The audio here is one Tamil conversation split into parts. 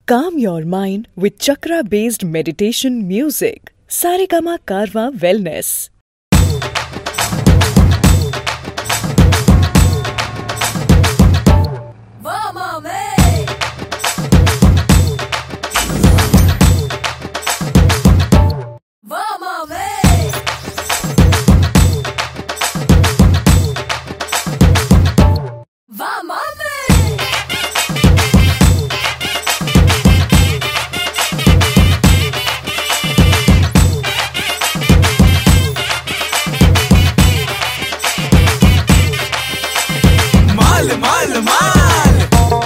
Calm your mind with chakra based meditation music. Saregama Karwa Wellness. Vamos, Vamos, Vamos, மால் மால் மால்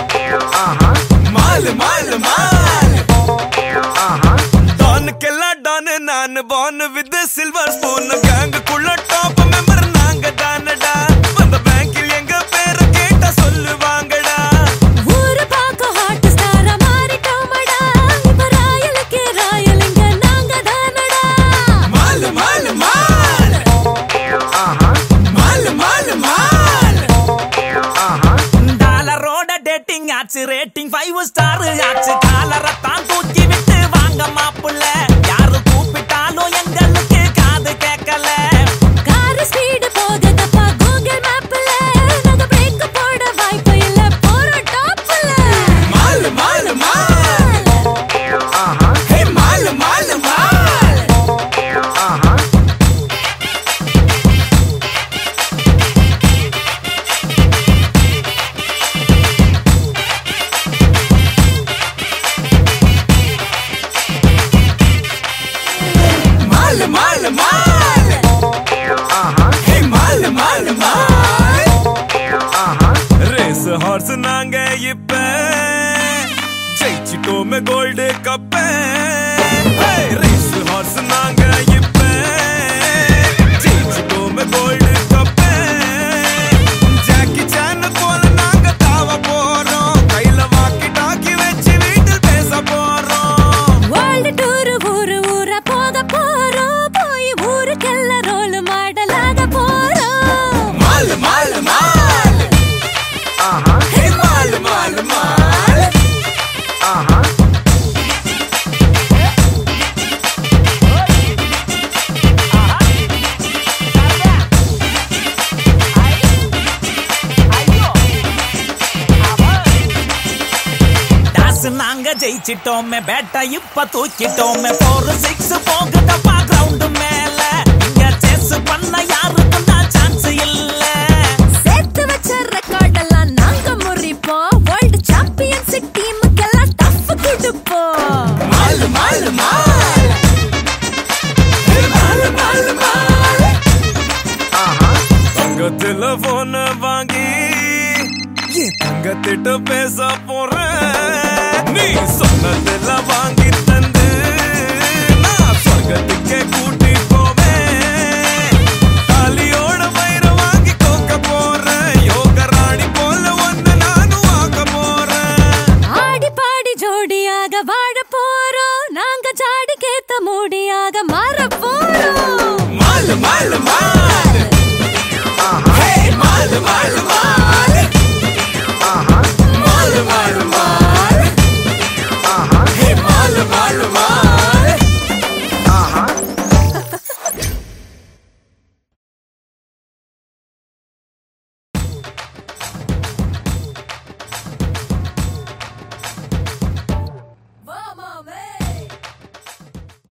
மால் மால் மால் டானுக்கெல்லாம் டானு நான் பான் வித் சில்வர் ஸ்பூன் கேங்குக்குள்ள டாப் மெம்பர் நாங்க தானடா வந்த பேங்கில் எங்க பேரை கேட்டா சொல்லுவாங்கடா ஊரு பார்க்க hot star ஆ மாறிட்டோமடா. இப்ப ராயலுக்கே ராயல் இங்க நாங்க தானடா. மால் மால் மால் மால் மால் மால் டாலரோட டேட்டிங் ஆச்சு ரேட்டிங் ஃபைவ் ஸ்டார் ஆச்சு காலரை தான் தூக்கி விட்டு வாங்க மாப்புள்ள யாரு கூப்பிட்டாலும் எங்களுக்கு காது கேட்கல காரு speed போகுதப்பா Google mapல. நாங்க break போட வாய்ப்பு இல்ல. போறோம் topல. மால் மால் மால் ஹே மால் மால் மால் மால் மால் மால் ஹே மால் மால் மால் ரேஸ் ஹார்ஸ் நாங்க இப்ப ஜெயிச்சிட்டோமே கோல்டு கப்ப ரேஸ் ஹார்ஸ் நாங்க இப்ப ஜெயிச்சிட்டோமே கோல்டு கப்ப ஜாக்கி சான் போல நாங்க தாவ போறோம் கையில வாக்கி டாக்கி வச்சு வீட்டில் பேச போறோம் World tour ஊரு ஊரா போக போறோம். போய் ஊருக்கெல்லாம் roll model ஆக போறோம். மால் மால் மால் ஹே மால் மால் மால் டாஸ் நாங்க ஜெயிச்சிட்டோமே பேட்டை இப்ப தூக்கிட்டோமே போர் சிக்ஸ் போகுதப்பா கிரவுண்ட் மேல இங்க சேஸ் பண்ண யாருக்கும் தான் சான்ஸ் இல்ல சேர்த்து வச்ச record எல்லாம் நாங்க முறிப்போம். World championship டீமுக்கெல்லாம் tough கொடுப்போம். மால் மால் மால் ஹே மால் மால் மால் தங்கத்துல போன வாங்கி என் தங்கத்திட்ட பேச போறேன் நீ சொன்னதுல வாங்கி தந்து நான் சொர்க்கத்துக்கே கூட்டி போவேன் தாலியோட வயிற வாங்கி கோக்க போறேன் யோக ராணி போல ஒன்னு நானும் ஆக்க போறேன் ஆடி பாடி ஜோடியாக வாழ போறோம் நாங்க ஜாடிக்கேத்த மூடியாக மாற போறோம் மால் மால் மால் ஹே மால் மால் மால்